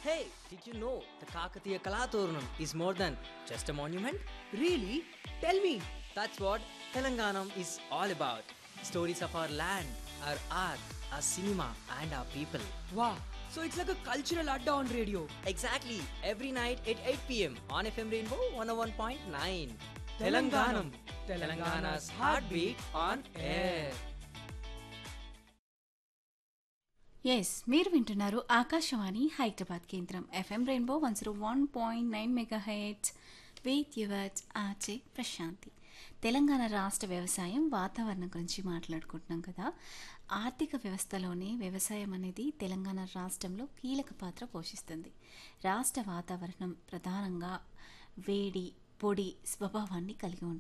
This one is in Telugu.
Hey, did you know the Kakatiya Kalaturnam is more than just a monument? Really? Tell me. That's what Telanganam is all about. Stories of our land, our art, our cinema, and our people. Wow. So it's like a cultural adda on radio. Exactly, every night at 8 pm on FM Rainbow 101.9. Telanganam. Telangana's heartbeat on air. Yes మీరు వింటున్నారు ఆకాశవాణి హైదరాబాద్ కేంద్రం FM rainbow one zero one point nine megahertz with yours ఆచే ప్రశాంతి తెలంగాణ రాష్ట్ర వ్యవసాయం వాతావరణం గురించి మాట్లాడుకుంటున్నాం కదా ఆర్థిక వ్యవస్థలోనే వ్యవసాయం అనేది తెలంగాణ రాష్ట్రంలో కీలక పాత్ర పోషిస్తుంది రాష్ట్ర వాతావరణం ప్రధానంగా వేడి పొడి స్వభావాన్ని కలిగి ఉంటుంది